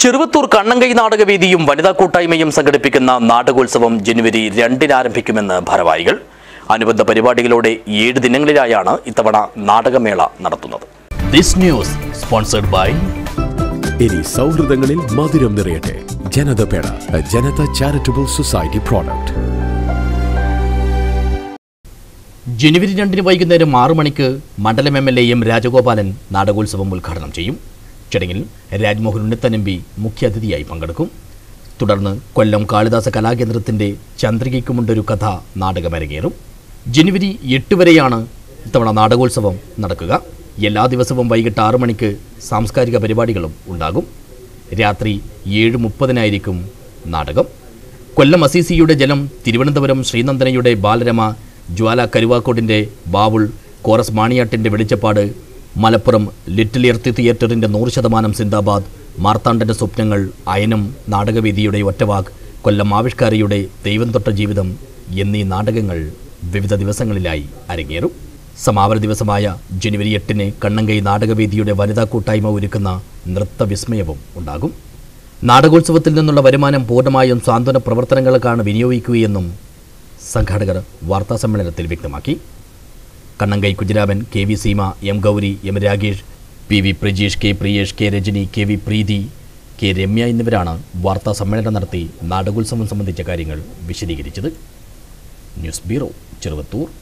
ചെറുവത്തൂർ കണ്ണങ്കൈ നാടകവേദിയും വനിതാ കൂട്ടായ്മയും സംഘടിപ്പിക്കുന്ന നാടകോത്സവം ജനുവരി രണ്ടിന് ആരംഭിക്കുമെന്ന് ഭാരവാഹികൾ അനുബന്ധ പരിപാടികളോടെ ഏഴ് ദിനങ്ങളിലായാണ് ഇത്തവണ നാടകമേള നടത്തുന്നത് ദിസ് ന്യൂസ് സ്പോൺസർഡ് ബൈ ഇനി സൗഹൃദങ്ങളിൽ മധുരം നിറയട്ടെ ജനത പേട ജനത ചാരിറ്റബിൾ സൊസൈറ്റി പ്രോഡക്റ്റ് ജനുവരി രണ്ടിന് വൈകുന്നേരം ആറു മണിക്ക് മണ്ഡലം M L A M Rajagopalan നാടകോത്സവം ഉദ്ഘാടനം ചെയ്യും ചടങ്ങിൽ രാജ്മോഹൻ ഉണ്ണിത്തൻ എം പി മുഖ്യാതിഥിയായി പങ്കെടുക്കും തുടർന്ന് കൊല്ലം കാളിദാസ കലാകേന്ദ്രത്തിന്റെ ചന്ദ്രികയ്ക്കുമുണ്ടൊരു കഥ നാടകമരങ്ങേറും ജനുവരി എട്ട് വരെയാണ് ഇത്തവണ നാടകോത്സവം നടക്കുക എല്ലാ ദിവസവും വൈകിട്ട് ആറു മണിക്ക് സാംസ്കാരിക പരിപാടികളും ഉണ്ടാകും രാത്രി ഏഴ് മുപ്പതിനായിരിക്കും നാടകം കൊല്ലം അസീസിയുടെ ജലം തിരുവനന്തപുരം ശ്രീനന്ദനയുടെ ബാലരമ ജ്വാല കരുവാക്കോടിൻ്റെ ബാവുൾ കോറസ് മാണിയാട്ടിൻ്റെ വെളിച്ചപ്പാട് മലപ്പുറം ലിറ്റിൽ എർത്തി തിയേറ്ററിൻ്റെ നൂറ് ശതമാനം സിന്ദാബാദ് മാർത്താണ്ഡൻ്റെ സ്വപ്നങ്ങൾ അയനം നാടകവേദിയുടെ ഒറ്റവാക്ക് കൊല്ലം ആവിഷ്കാരിയുടെ ദൈവം തൊട്ട ജീവിതം എന്നീ നാടകങ്ങൾ വിവിധ ദിവസങ്ങളിലായി അരങ്ങേറും സമാപന ദിവസമായ ജനുവരി എട്ടിന് കണ്ണങ്കൈ നാടകവേദിയുടെ വനിതാ കൂട്ടായ്മ ഒരുക്കുന്ന നൃത്തവിസ്മയവും ഉണ്ടാകും നാടകോത്സവത്തിൽ നിന്നുള്ള വരുമാനം പൂർണ്ണമായും സാന്ത്വന പ്രവർത്തനങ്ങൾക്കാണ് വിനിയോഗിക്കുകയെന്നും സംഘാടകർ വാർത്താസമ്മേളനത്തിൽ വ്യക്തമാക്കി Kannankai Kunhiraman K V Seema M Gowri M Ragesh P V Prajeesh K Priyesh K Rajani K V Preethi K Ramya എന്നിവരാണ് വാർത്താ സമ്മേളനം നടത്തി നാടകോത്സവം സംബന്ധിച്ച കാര്യങ്ങൾ വിശദീകരിച്ചത് ന്യൂസ് ബ്യൂറോ ചെറുവത്തൂർ